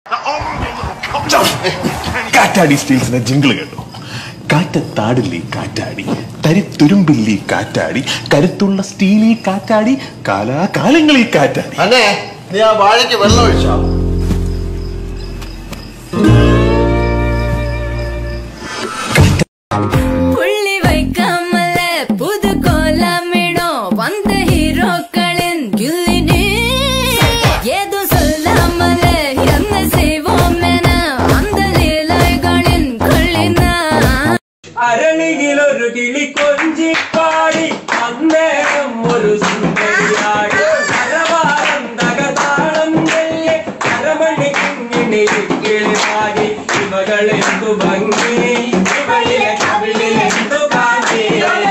കാറ്റാടി സ്റ്റീൽസിന്റെ ജിങ്കിള് കേട്ടോ കാറ്റത്താടില്ലേ കാറ്റാടി തരിത്തുരുമ്പില്ലി കാറ്റാടി കരുത്തുള്ള സ്റ്റീലി കാറ്റാടി കാലാകാലങ്ങളിൽ കാറ്റാടി അന്നെ നീ ആ വാഴയ്ക്ക് വെള്ളം ഒഴിച്ചോ புள்ளி வைக்காமல புது கோலமிடும் வந்த ஹீரோக்களின் கில்லினி ஏதோ சொல்லாமல என்ன செய்வோம் என அந்த லீலைகளின் கொள்ளினா അരളിയിലൊരു കിളി കൊഞ്ചി പാടി അന്നേരം ഒരു സുന്ദരിയാടി കരവാരം തകതാളം നെല്ല് കരമണി കിങ്ങിണി കിളിമാടി ഇവകളെന്തു ഭംഗി ഇവളിലെ കവിളിലെന്തു കാഞ്ചി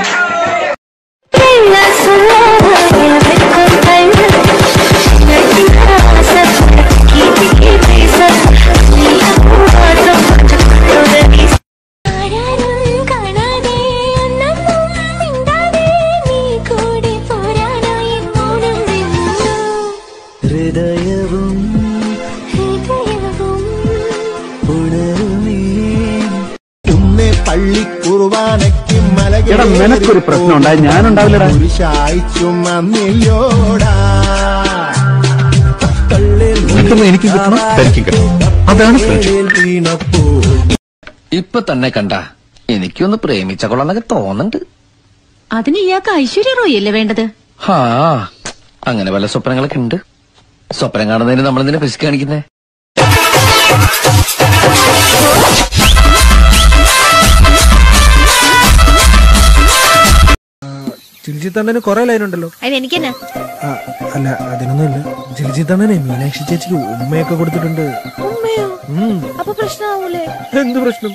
ഹൃദയവും ഉണരുമേ ഉന്നെ പള്ളിക്കുറുവാനയ്ക്ക് എടാ നിനക്കൊരു പ്രശ്നം ഉണ്ടായി ഞാനുണ്ടാവില്ലടാ കുരിശായിച്ചും അന്നില്ലോടാ കിട്ടുന്ന എനിക്ക് കിട്ടണം തനിക്കും കിട്ടണം അതാണ് ഫ്രണ്ട്ഷിപ്പ് വീണപ്പോൾ ഇപ്പൊ തന്നെ കണ്ട എനിക്കൊന്ന് പ്രേമിച്ച കൊള്ളാന്നൊക്കെ തോന്നുന്നുണ്ട് അതിന് ഇയാൾക്ക് ഐശ്വര്യ റോയ് അല്ലേ വേണ്ടത് ഹാ അങ്ങനെ പല സ്വപ്നങ്ങളൊക്കെ ഉണ്ട് സ്വപ്നം കാണുന്നതിന് നമ്മൾ എന്തിനാ പിശുക്ക് കാണിക്കുന്നേ ചിൽജിത്തണ്ണന് കൊറേ ലൈൻ ഉണ്ടല്ലോ അതിനെനിക്കെന്നാ ആ, അല്ല അതിനൊന്നുമില്ല ചിൽജിത്തണ്ണനെ മീനാക്ഷി ചേച്ചിക്ക് ഉമ്മയൊക്കെ കൊടുത്തിട്ടുണ്ട് ഉമ്മയോ ഉം. അപ്പൊ പ്രശ്നമാവൂലേ എന്ത് പ്രശ്നം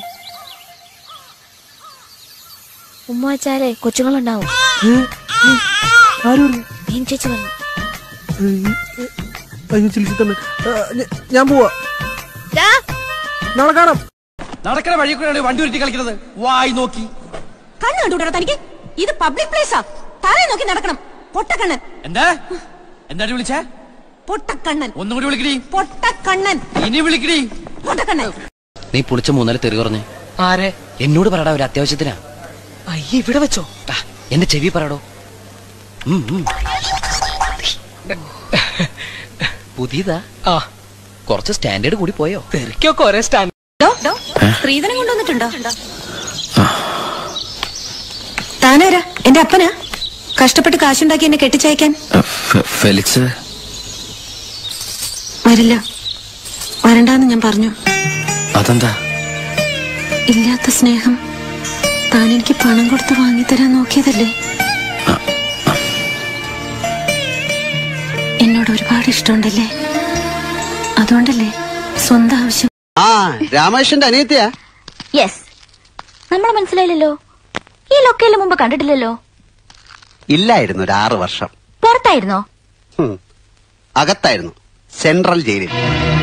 ഉമ്മ വെച്ചാലേ കൊച്ചുങ്ങളുണ്ടാവും ആരും ഇല്ല. മീൻ ചേച്ചി പറഞ്ഞു ഏയ്, അയ്യോ ചിൽജിത്തണ്ണൻ ആ, ഞ- ഞാൻ പോവാ നാളെ കാണാം നടക്കണ വഴി കൂടെയാണ് വണ്ടി ഉരുട്ടി കളിക്കുന്നത് വായി നോക്കി കണ്ണു കണ്ടുകൂടാ തനിക്ക് ഇത് പബ്ലിക് പ്ലേസാ തറയെ നോക്കി നടക്കണം പൊട്ടക്കണ്ണൻ എന്താ എന്താ വിളിച്ചേ പൊട്ടക്കണ്ണൻ ഒന്നും കൂടി വിളിക്കടി പൊട്ടക്കണ്ണൻ ഇനി വിളിക്കടി പൊട്ടക്കണ്ണൻ നീ പൊളിച്ച മൂന്നാല് തെറി പറഞ്ഞു ആരെ എന്നോട് പറടാ ഒരു അത്യാവശ്യത്തിനാ അയ്യ ഇവിടെ വെച്ചോ ആ, എന്റെ ചെവി പറയടോ ഉം, ഉം. പുതിയതാ ആ കുറച്ച് സ്റ്റാൻഡേർഡ് കൂടി പോയോ തെറിക്കൊക്കെ ഒരേ സ്റ്റാൻഡ് സ്ത്രീധനം കൊണ്ടുവന്നിട്ടുണ്ടോ താനാരാ എന്റെ അപ്പനാ കഷ്ടപ്പെട്ട് കാശുണ്ടാക്കി എന്നെ കെട്ടിച്ചയക്കാൻ ഫെലിക്സ് വരില്ല വരണ്ടാന്ന് ഞാൻ പറഞ്ഞു അതെന്താ ഇല്ലാത്ത സ്നേഹം താൻ എനിക്ക് പണം കൊടുത്ത് വാങ്ങിത്തരാൻ നോക്കിയതല്ലേ എന്നോട് ഒരുപാട് ഇഷ്ടമുണ്ടല്ലേ അതുകൊണ്ടല്ലേ സ്വന്തം ആവശ്യം ആ രാമകൃഷ്ണന്റെ അനിയത്തിയാ യെസ് നമ്മളെ മനസ്സിലായില്ലല്ലോ ഈ ലൊക്കേലിന് മുമ്പ് കണ്ടിട്ടില്ലല്ലോ ഇല്ലായിരുന്നു ഒരു ആറ് വർഷം പുറത്തായിരുന്നോ ഹും. അകത്തായിരുന്നു സെൻട്രൽ ജയിലിൽ